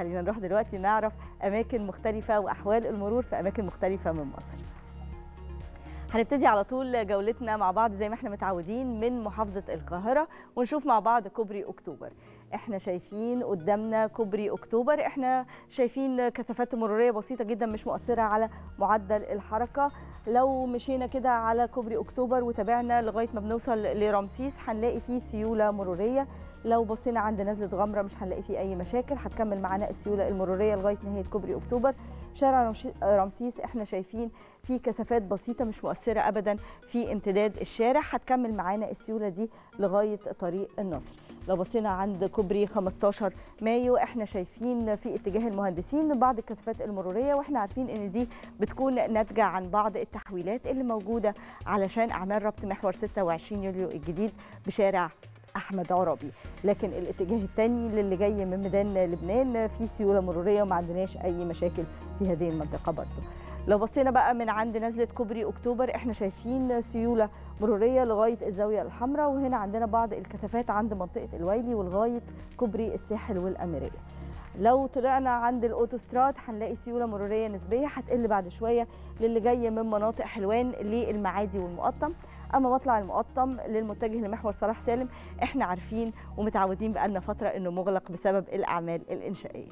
خلينا نروح دلوقتي نعرف اماكن مختلفه واحوال المرور في اماكن مختلفه من مصر هنبتدي على طول جولتنا مع بعض زي ما احنا متعودين من محافظة القاهرة ونشوف مع بعض كوبري أكتوبر احنا شايفين قدامنا كوبري أكتوبر احنا شايفين كثافات مرورية بسيطة جدا مش مؤثرة على معدل الحركة لو مشينا كده على كوبري أكتوبر وتابعنا لغاية ما بنوصل لرمسيس هنلاقي فيه سيولة مرورية لو بصينا عند نزلة غمرة مش هنلاقي فيه أي مشاكل هتكمل معانا السيولة المرورية لغاية نهاية كوبري أكتوبر شارع رمسيس احنا شايفين في كثافات بسيطة مش مؤثرة أبدا في امتداد الشارع هتكمل معانا السيولة دي لغاية طريق النصر لو بصينا عند كوبري 15 مايو احنا شايفين في اتجاه المهندسين بعض الكثافات المرورية واحنا عارفين ان دي بتكون ناتجة عن بعض التحويلات اللي موجودة علشان أعمال ربط محور 26 يوليو الجديد بشارع احمد عرابي لكن الاتجاه الثاني للي جاي من ميدان لبنان في سيوله مروريه وما عندناش اي مشاكل في هذه المنطقه برضه لو بصينا بقى من عند نزله كوبري اكتوبر احنا شايفين سيوله مروريه لغايه الزاويه الحمراء وهنا عندنا بعض الكثافات عند منطقه الويلي ولغايه كوبري الساحل والاميريه لو طلعنا عند الاوتوستراد هنلاقي سيوله مروريه نسبيه هتقل بعد شويه للي جاي من مناطق حلوان للمعادي والمقطم اما مطلع المقطم للمتجه لمحور صلاح سالم احنا عارفين ومتعودين بقالنا فتره انه مغلق بسبب الاعمال الانشائيه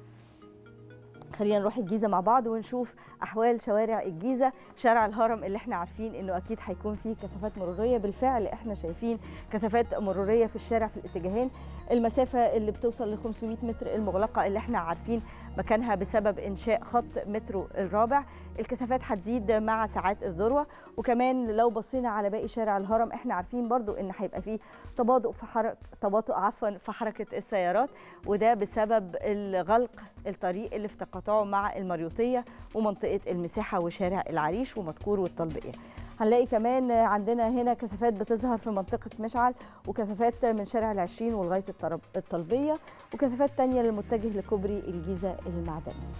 خلينا نروح الجيزه مع بعض ونشوف احوال شوارع الجيزه شارع الهرم اللي احنا عارفين انه اكيد هيكون فيه كثافات مروريه بالفعل احنا شايفين كثافات مروريه في الشارع في الاتجاهين المسافه اللي بتوصل ل 500 متر المغلقه اللي احنا عارفين مكانها بسبب انشاء خط مترو الرابع الكثافات هتزيد مع ساعات الذروه وكمان لو بصينا على باقي شارع الهرم احنا عارفين برضو ان هيبقى فيه تباطؤ في حركه تباطؤ عفوا في حركه السيارات وده بسبب الغلق الطريق اللي في تقاطعه مع المريوطيه ومنطقه المساحه وشارع العريش ومدكور والطلبيه هنلاقي كمان عندنا هنا كثافات بتظهر في منطقه مشعل وكثافات من شارع العشرين ولغايه الطلبيه وكثافات تانية للمتجه لكوبري الجيزه المعدني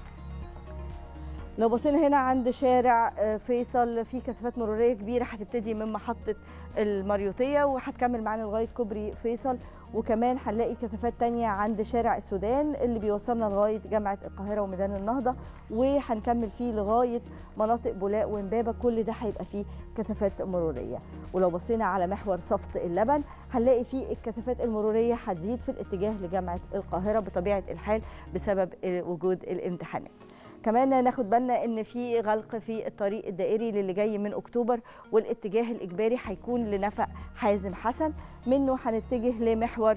لو بصينا هنا عند شارع فيصل في كثافات مروريه كبيره هتبتدي من محطه المريوطيه وهتكمل معانا لغايه كوبري فيصل وكمان هنلاقي كثافات تانية عند شارع السودان اللي بيوصلنا لغايه جامعه القاهره وميدان النهضه وهنكمل فيه لغايه مناطق بولاق وامبابه كل ده هيبقى فيه كثافات مروريه ولو بصينا على محور صفت اللبن هنلاقي فيه الكثافات المروريه هتزيد في الاتجاه لجامعه القاهره بطبيعه الحال بسبب وجود الامتحانات كمان ناخد بالنا ان في غلق في الطريق الدائري للي جاي من اكتوبر والاتجاه الاجباري هيكون لنفق حازم حسن منه هنتجه لمحور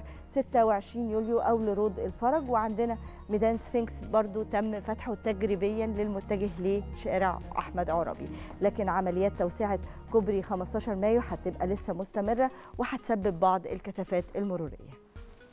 26 يوليو او لرود الفرج وعندنا ميدان سفنكس برضو تم فتحه تجريبيا للمتجه لشارع احمد عربي لكن عمليات توسعه كوبري 15 مايو هتبقى لسه مستمره وهتسبب بعض الكثافات المروريه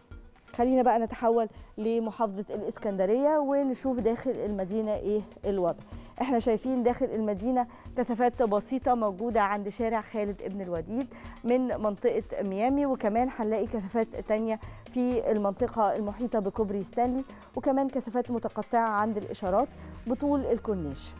خلينا بقى نتحول لمحافظة الإسكندرية ونشوف داخل المدينة إيه الوضع إحنا شايفين داخل المدينة كثافات بسيطة موجودة عند شارع خالد ابن الوديد من منطقة ميامي وكمان هنلاقي كثافات تانية في المنطقة المحيطة بكوبري ستانلي وكمان كثافات متقطعة عند الإشارات بطول الكورنيش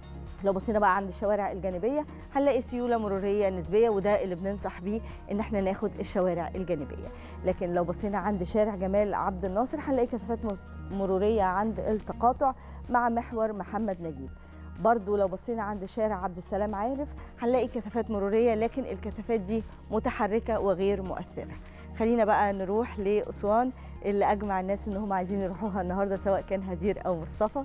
لو بصينا بقى عند الشوارع الجانبيه هنلاقي سيوله مروريه نسبيه وده اللي بننصح بيه ان احنا ناخد الشوارع الجانبيه لكن لو بصينا عند شارع جمال عبد الناصر هنلاقي كثافات مروريه عند التقاطع مع محور محمد نجيب برضو لو بصينا عند شارع عبد السلام عارف هنلاقي كثافات مروريه لكن الكثافات دي متحركه وغير مؤثره خلينا بقى نروح لاسوان اللي اجمع الناس ان هم عايزين يروحوها النهارده سواء كان هدير او مصطفى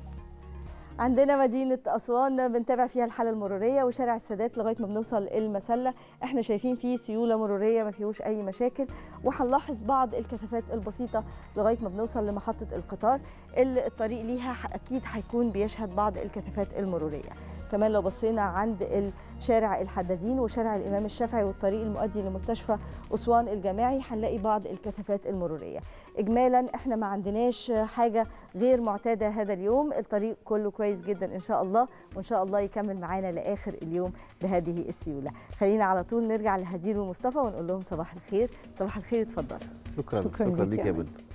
عندنا مدينة أسوان بنتابع فيها الحالة المرورية وشارع السادات لغاية ما بنوصل المسلة احنا شايفين فيه سيولة مرورية ما فيهوش أي مشاكل وهنلاحظ بعض الكثافات البسيطة لغاية ما بنوصل لمحطة القطار اللي الطريق ليها أكيد هيكون بيشهد بعض الكثافات المرورية كمان لو بصينا عند شارع الحدادين وشارع الإمام الشافعي والطريق المؤدي لمستشفى أسوان الجامعي هنلاقي بعض الكثافات المرورية إجمالا احنا ما عندناش حاجة غير معتادة هذا اليوم الطريق كله كويس جدا إن شاء الله وإن شاء الله يكمل معانا لآخر اليوم بهذه السيولة خلينا على طول نرجع لهدير ومصطفى ونقول لهم صباح الخير صباح الخير اتفضلوا شكرا شكرا, شكرا ليك يا بنت